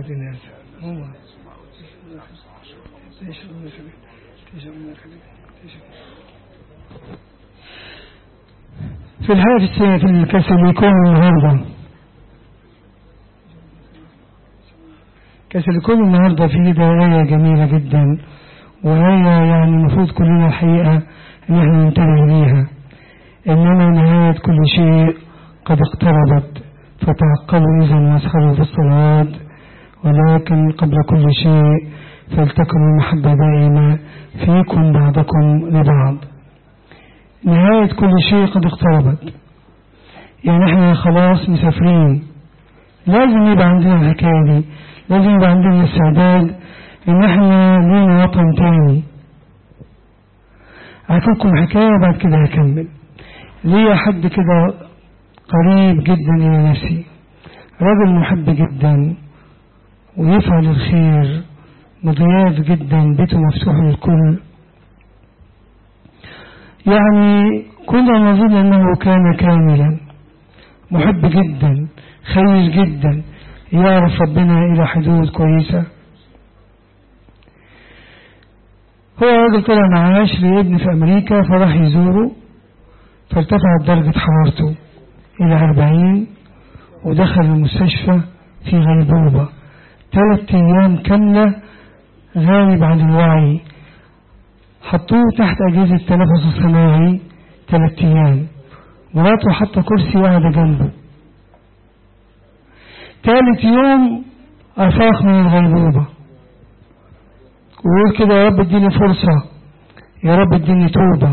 الناس هو ليش الله يخليك ليش الله يخليك ليش في الحياة في الكاس اللي يكون النهاردة كاس اللي يكون النهاردة فيه دعاية جميلة جدا وهي يعني المفروض كلنا الحقيقة ان احنا ننتبه ليها انما نهاية كل شيء قد اقتربت فتعقلوا اذا واسخروا في الصلاة ولكن قبل كل شيء فلتكن المحبة دائما فيكم بعضكم لبعض نهاية كل شيء قد اقتربت يعني احنا خلاص مسافرين لازم يبقى عندنا الحكاية دي لازم يبقى عندنا استعداد ان احنا لينا وطن تاني احكي حكاية بعد كده هكمل ليا حد كده قريب جدا الى نفسي راجل محب جدا ويفعل الخير مضياف جدا بيته مفتوح للكل يعني كنا نظن أنه كان كاملا محب جدا خير جدا يعرف ربنا إلى حدود كويسة هو راجل طلع معاش لابن في أمريكا فراح يزوره فارتفعت درجة حرارته إلى أربعين ودخل المستشفى في غيبوبة ثلاث أيام كاملة غايب عن الوعي حطوه تحت أجهزة التنفس الصناعي ثلاث أيام مراته حط كرسي وقعد جنبه ثالث يوم أفاق من الغيبوبة ويقول كده يا رب اديني فرصة يا رب اديني توبة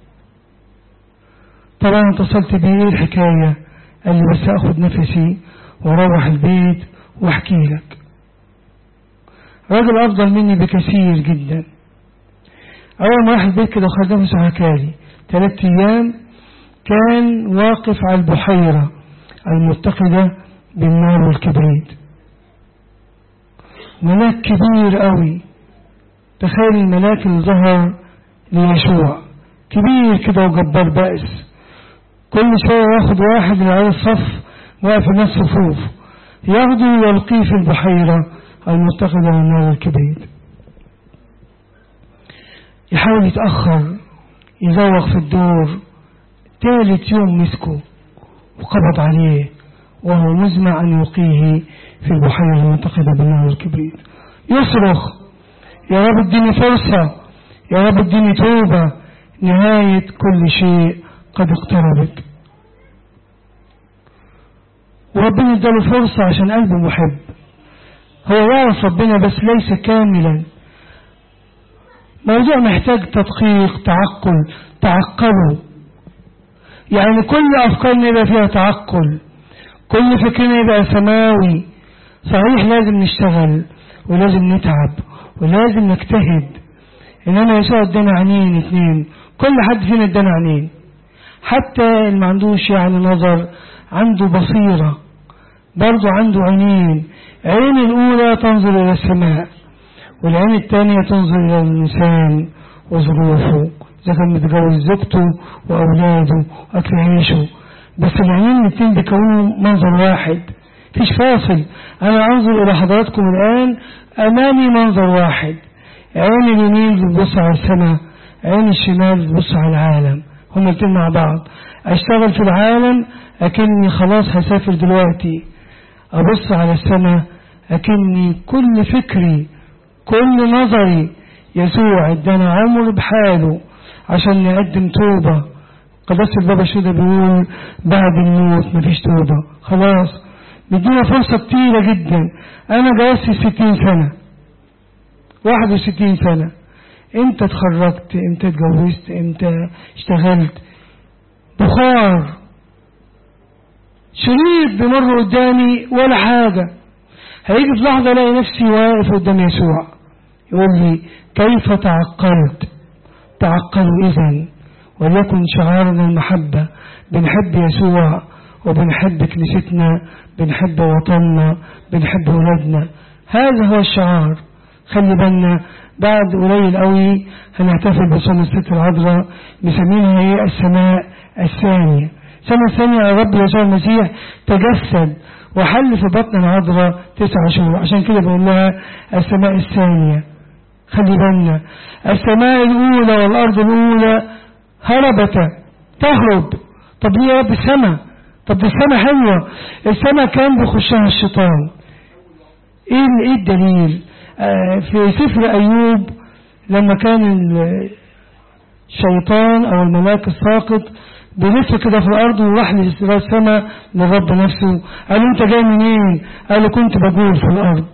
طبعا اتصلت بيه ايه الحكاية قال لي بس اخد نفسي واروح البيت واحكي لك راجل افضل مني بكثير جدا اول ما راح البيت كده خرج نفسه حكالي ثلاث ايام كان واقف على البحيرة المتقدة بالنار والكبريت ملاك كبير قوي تخيل الملاك اللي ظهر ليشوع كبير كده وجبار بائس كل شوية ياخد واحد من على الصف واقف الناس صفوف ياخده ويلقيه في البحيرة المتقدة بالنار والكبريت يحاول يتأخر يزوق في الدور ثالث يوم مسكه وقبض عليه وهو مزمع أن يلقيه في البحيرة المنتقدة بالنار والكبريت يصرخ يا رب اديني فرصة يا رب اديني توبة نهاية كل شيء قد اقتربت وربنا اداله فرصة عشان قلبه محب هو يعرف ربنا بس ليس كاملا موضوع محتاج تدقيق تعقل تعقلوا يعني كل أفكارنا يبقى فيها تعقل كل فكرنا يبقى سماوي صحيح لازم نشتغل ولازم نتعب ولازم نجتهد إنما يسوع ادانا عينين اتنين كل حد فينا ادانا عينين حتى اللي ما عندوش يعني نظر عنده بصيرة برضه عنده عينين عين الأولى تنظر إلى السماء والعين الثانية تنظر إلى الإنسان وظروفه إذا كان متجوز زوجته وأولاده وأكل عيشه بس العينين الاثنين بيكونوا منظر واحد فيش فاصل أنا أنظر إلى حضراتكم الآن أمامي منظر واحد عين اليمين بتبص على السماء عين الشمال بتبص على العالم هما الاثنين مع بعض أشتغل في العالم أكني خلاص هسافر دلوقتي أبص على السماء أكني كل فكري كل نظري يسوع ادانا عمر بحاله عشان نقدم توبة قداس البابا شودة بيقول بعد الموت مفيش توبة خلاص مدينا فرصة كتيرة جدا أنا جوزت ستين سنة واحد وستين سنة امتى اتخرجت امتى اتجوزت امتى اشتغلت بخار شريط بمر قدامي ولا حاجة هيجي في لحظة الاقي نفسي واقف قدام يسوع يقول لي كيف تعقلت تعقلوا إذا وليكن شعارنا المحبة بنحب يسوع وبنحب كنيستنا بنحب وطننا بنحب ولادنا هذا هو الشعار خلي بالنا بعد قليل قوي هنحتفل بصوم الست العذراء مسمينها هي السماء الثانية السماء الثانية الرب يسوع المسيح تجسد وحل في بطن العذراء تسع شهور عشان كده بقول لها السماء الثانية خلي بالنا السماء الأولى والأرض الأولى هربتا تهرب طب ليه يا رب السماء طب دي السماء حلوة السماء كان بيخشها الشيطان ايه ايه الدليل آه في سفر ايوب لما كان الشيطان او الملاك الساقط بيلف كده في الارض وراح للسماء للرب نفسه قال له انت جاي منين قال له كنت بجول في الارض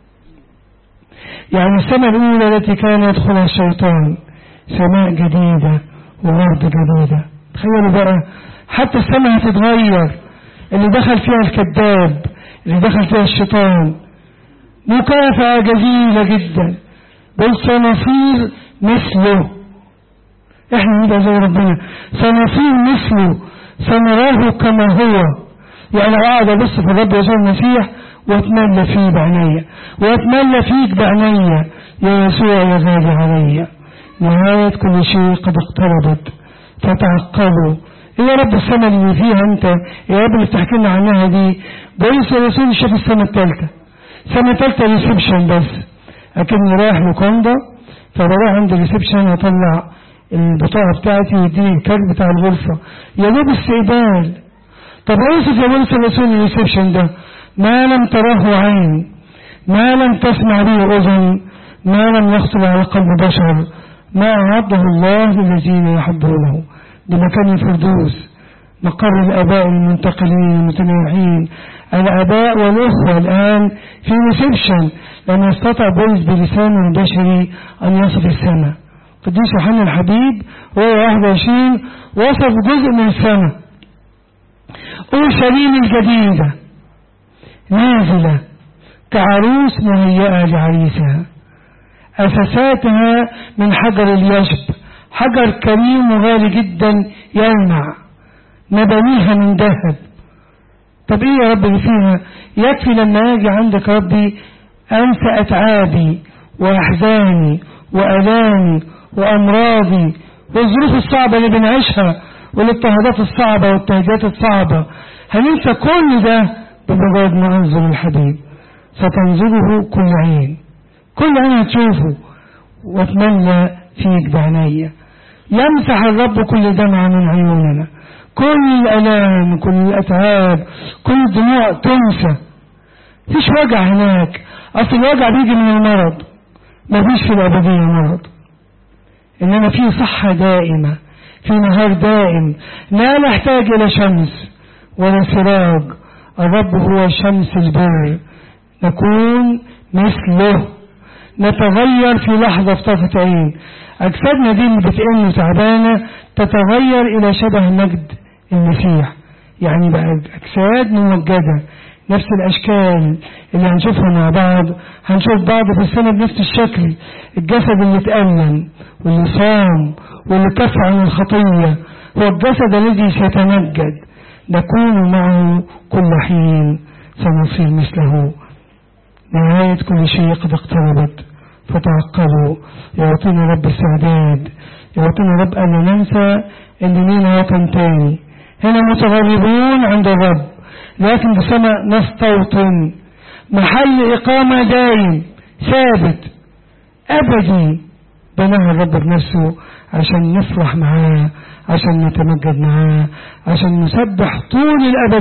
يعني السماء الاولى التي كان يدخلها الشيطان سماء جديدة وارض جديدة تخيلوا بقى حتى السماء هتتغير اللي دخل فيها الكذاب اللي دخل فيها الشيطان مكافأة جزيلة جدا بل سنصير مثله احنا نبقى زي ربنا سنصير مثله سنراه كما هو يعني اقعد ابص في الرب يسوع المسيح واتملى فيه بعينيا واتملى فيك بعينيا يا يسوع يا غالي عليا نهاية كل شيء قد اقتربت فتعقبوا ايه يا رب السنة اللي فيها انت يا رب اللي بتحكي لنا عنها دي بولس الرسول شاف السنة الثالثة السنة الثالثة ريسبشن بس اكني رايح لوكاندا فبروح عند الريسبشن اطلع البطاقة بتاعتي ويديني الكارت بتاع الغرفة يا دوب استقبال طب اوصف يا بولس الرسول الريسبشن ده ما لم تراه عين ما لم تسمع به اذن ما لم يخطر على قلب بشر ما أعده الله للذين يحبونه بمكان الفردوس مقر الآباء المنتقلين المتنوعين الآباء والأخوة الآن في ريسبشن لم يستطع بولس بلسانه البشري أن يصف السماء قديس يوحنا الحبيب هو 21 وصف جزء من السماء أورشليم الجديدة نازلة كعروس مهيئة لعريسها أساساتها من حجر اليشب حجر كريم وغالي جدا يلمع مبانيها من ذهب طب ايه يا رب اللي فيها يكفي لما اجي عندك ربي انسى اتعابي واحزاني والامي وامراضي والظروف الصعبة اللي بنعيشها والاضطهادات الصعبة والتهديدات الصعبة هننسى كل ده بمجرد ما انظر الحبيب ستنظره كل عين كل عين هتشوفه واتمنى فيك بعناية يمسح الرب كل دمعة من عيوننا كل الألام كل الأتعاب كل الدموع تنسى فيش وجع هناك أصل الوجع بيجي من المرض مفيش في الأبدية مرض إنما في صحة دائمة في نهار دائم لا نحتاج إلى شمس ولا سراج الرب هو شمس البر نكون مثله نتغير في لحظة في طرفة عين أجسادنا دي اللي بتئن وتعبانة تتغير إلى شبه مجد المسيح يعني بقى أجساد ممجدة نفس الأشكال اللي هنشوفها مع بعض هنشوف بعض في السنة بنفس الشكل الجسد اللي اتألم واللي صام واللي كف عن الخطية هو الجسد الذي سيتمجد نكون معه كل حين سنصير مثله نهاية كل شيء قد اقتربت فتعقلوا يعطينا رب السعداد يعطينا رب أن ننسى أن لينا وطن تاني هنا متغربون عند الرب لكن بسمع نستوطن محل إقامة دايم ثابت أبدي بناها الرب بنفسه عشان نفرح معاه عشان نتمجد معاه عشان نسبح طول الأبد